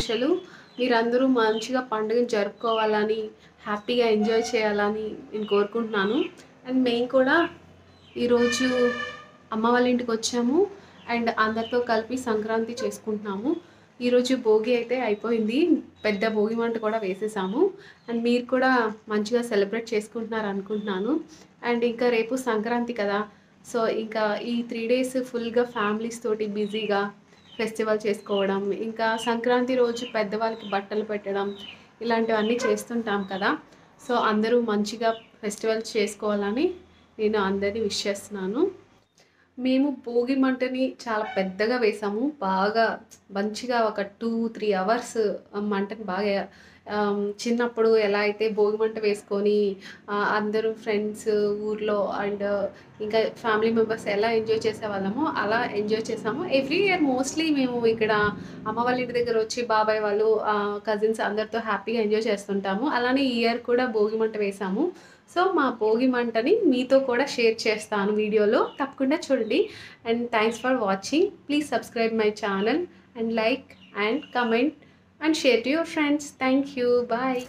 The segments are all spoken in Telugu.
శుభాకాంక్షలు మీరందరూ మంచిగా పండుగను జరుపుకోవాలని హ్యాపీగా ఎంజాయ్ చేయాలని నేను కోరుకుంటున్నాను అండ్ మేము కూడా ఈరోజు అమ్మ వాళ్ళ ఇంటికి వచ్చాము అండ్ అందరితో కలిపి సంక్రాంతి చేసుకుంటున్నాము ఈరోజు భోగి అయితే అయిపోయింది పెద్ద భోగి మంట కూడా వేసేసాము అండ్ మీరు కూడా మంచిగా సెలబ్రేట్ చేసుకుంటున్నారు అనుకుంటున్నాను అండ్ ఇంకా రేపు సంక్రాంతి కదా సో ఇంకా ఈ త్రీ డేస్ ఫుల్గా ఫ్యామిలీస్ తోటి బిజీగా ఫెస్టివల్ చేసుకోవడం ఇంకా సంక్రాంతి రోజు పెద్దవాళ్ళకి బట్టలు పెట్టడం ఇలాంటివన్నీ చేస్తుంటాం కదా సో అందరూ మంచిగా ఫెస్టివల్ చేసుకోవాలని నేను అందరినీ విష్ చేస్తున్నాను మేము భోగి మంటని చాలా పెద్దగా వేసాము బాగా మంచిగా ఒక టూ త్రీ అవర్స్ మంటని బాగా ఆమ్, చిన్నప్పుడు ఎలా అయితే భోగి మంట వేసుకొని ఆ, అందరూ ఫ్రెండ్స్ ఊర్లో అండ్ ఇంకా ఫ్యామిలీ మెంబర్స్ ఎలా ఎంజాయ్ చేసేవాళ్ళమో అలా ఎంజాయ్ చేసాము ఎవ్రీ ఇయర్ మోస్ట్లీ మేము ఇక్కడ అమ్మ వాళ్ళ ఇంటి దగ్గర వచ్చి బాబాయ్ వాళ్ళు కజిన్స్ అందరితో హ్యాపీగా ఎంజాయ్ చేస్తుంటాము అలానే ఈ ఇయర్ కూడా భోగి మంట వేసాము సో మా భోగి మంటని మీతో కూడా షేర్ చేస్తాను వీడియోలో తప్పకుండా చూడండి and thanks for watching please subscribe my channel and like and comment and share to your friends thank you bye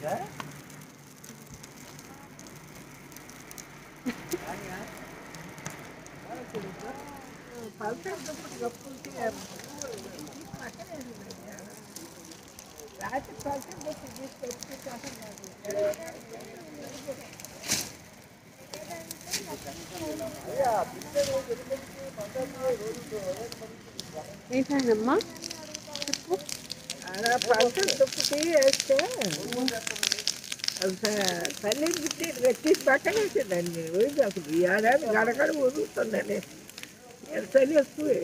ఏంటమ్మా అలా పలసం తుప్పుకి వేస్తే తల్లి బిడ్డ వెట్టి పక్కన వేసేదాన్ని రోజు అసలు ఈ ఏడాది గడగడ వదులుతుందండి చలి ఎక్కువే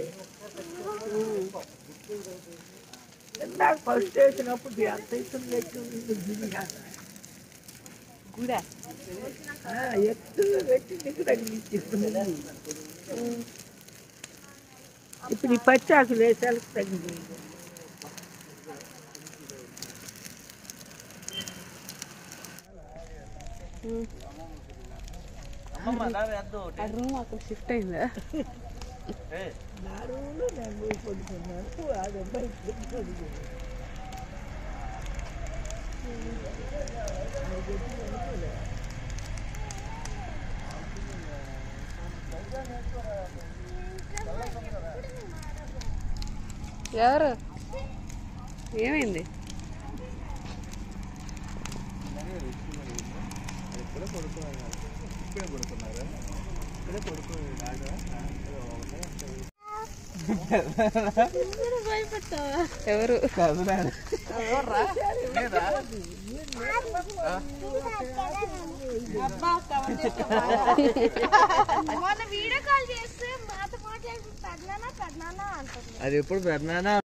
ఇందాక ఫస్ట్ వేసినప్పుడు ఎంత ఇస్తుంది ఎక్కువ గుడా ఎక్కువ పెట్టి నీకు తగిలిచ్చేస్తుంది ఇప్పుడు ఈ పచ్చి ఆకులు వేసాలకు తగ్గింది ఆ రూమ్ అక్కడ షిఫ్ట్ అయిందా నా రూమ్లో నేను పోయి పడుకున్నాను అది అబ్బాయి పడుకున్నాడు ఎవరు ఏమైంది ఎవరు మొన్న వీడియో కాల్ చేస్తే మాతో మాట్లాడి పెద్దనానా పెద్దనానా అంటుంది అది ఎప్పుడు పెద్దనా